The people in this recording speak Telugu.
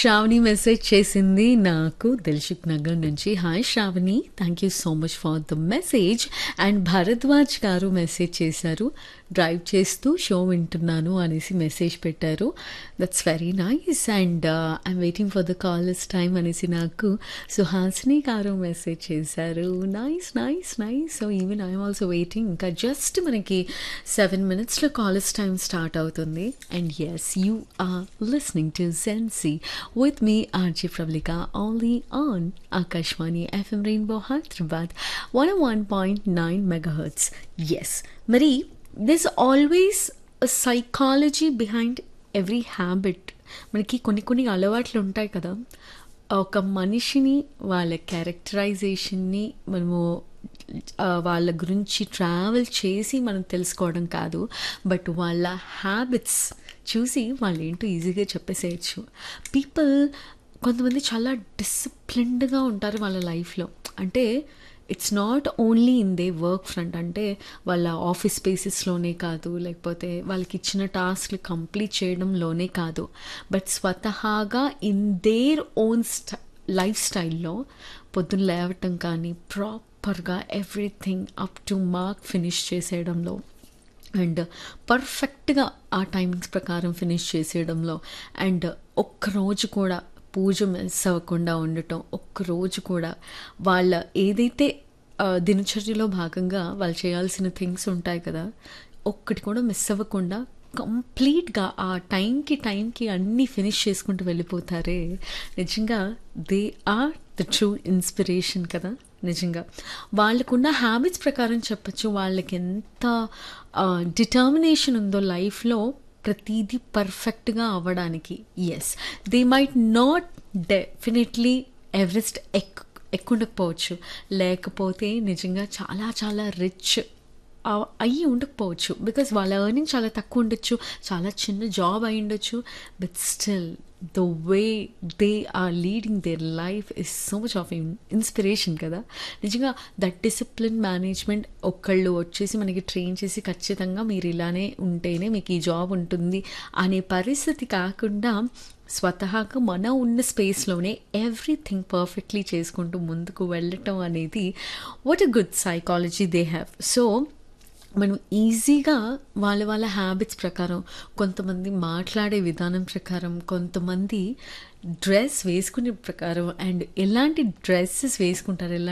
శ్రావణి మెసేజ్ చేసింది నాకు దిల్షుక్ నగర్ నుంచి hi Shravani thank you so much for the message and Bharadwaj గారు మెసేజ్ చేశారు డ్రైవ్ చేస్తూ షో వింటున్నాను అనేసి మెసేజ్ పెట్టారు that's very nice and I'm waiting for the callers time అనేసి నాకు సుహాసిని గారు మెసేజ్ చేశారు nice nice nice so even I'm also waiting ఇంకా జస్ట్ మనకి సెవెన్ మినిట్స్లో కాలర్స్ టైం స్టార్ట్ అవుతుంది and yes you are listening to Jency with me, RJ Pravlika, only on Akashwani FM Rainbow Hyderabad 101.9 megahertz. Yes, మరి there's always a psychology behind every habit. మనకి కొన్ని కొన్ని అలవాట్లు ఉంటాయి కదా ఒక మనిషిని వాళ్ళ క్యారెక్టరైజేషన్ని మనము ఆ, వాళ్ళ గురించి ట్రావెల్ చేసి మనం తెలుసుకోవడం కాదు బట్ వాళ్ళ హ్యాబిట్స్ చూసి వాళ్ళు ఏంటో ఈజీగా చెప్పేసేయచ్చు పీపుల్ కొంతమంది చాలా డిసిప్లిన్డ్గా ఉంటారు వాళ్ళ లైఫ్లో అంటే it's not only in they work front అంటే వాళ్ళ ఆఫీస్ స్పేసెస్లోనే కాదు లేకపోతే వాళ్ళకి ఇచ్చిన టాస్క్లు కంప్లీట్ చేయడంలోనే కాదు బట్ స్వతహాగా ఇన్ దేర్ ఓన్ స్ట లైఫ్ స్టైల్లో పొద్దున్న లేవటం కానీ ప్రాపర్గా everything up to mark finish చేసేయడంలో అండ్ పర్ఫెక్ట్గా ఆ టైమింగ్స్ ప్రకారం ఫినిష్ చేసేయడంలో అండ్ ఒక్కరోజు కూడా పూజ మిస్ అవ్వకుండా ఉండటం ఒక్కరోజు కూడా వాళ్ళ ఏదైతే ఆ, దినచర్యలో భాగంగా వాళ్ళు చేయాల్సిన థింగ్స్ ఉంటాయి కదా ఒక్కటి కూడా మిస్ అవ్వకుండా కంప్లీట్గా ఆ టైంకి టైంకి అన్నీ ఫినిష్ చేసుకుంటూ వెళ్ళిపోతారే నిజంగా they are the true inspiration కదా నిజంగా వాళ్ళకున్న హ్యాబిట్స్ ప్రకారం చెప్పచ్చు వాళ్ళకి ఎంత డిటర్మినేషన్ ఉందో లైఫ్లో ప్రతిదీ పర్ఫెక్ట్గా అవ్వడానికి yes they might not definitely Everest ఎక్ ఎక్కుండకపోవచ్చు లేకపోతే నిజంగా చాలా చాలా రిచ్ ఆ- అయ్యి ఉండకపోవచ్చు బికాజ్ వాళ్ళ ఎర్నింగ్ చాలా తక్కువ ఉండొచ్చు చాలా చిన్న జాబ్ అయి ఉండొచ్చు but still the way they are leading their life is so much of inspiration కదా నిజంగా దట్ డిసిప్లిన్ మేనేజ్మెంట్ ఒక్కళ్ళు వచ్చేసి మనకి ట్రైన్ చేసి ఖచ్చితంగా మీరు ఇలానే ఉంటేనే మీకు ఈ జాబ్ ఉంటుంది అనే పరిస్థితి కాకుండా స్వతహాగా మన ఉన్న స్పేస్లోనే ఎవ్రీథింగ్ పర్ఫెక్ట్లీ చేసుకుంటూ ముందుకు వెళ్ళటం అనేది what a good psychology they have so మనం ఈజీగా వాళ్ళ వాళ్ళ హ్యాబిట్స్ ప్రకారం కొంతమంది మాట్లాడే విధానం ప్రకారం కొంతమంది డ్రెస్ వేసుకునే ప్రకారం అండ్ ఎలాంటి డ్రెస్సెస్ వేసుకుంటారు ఎలా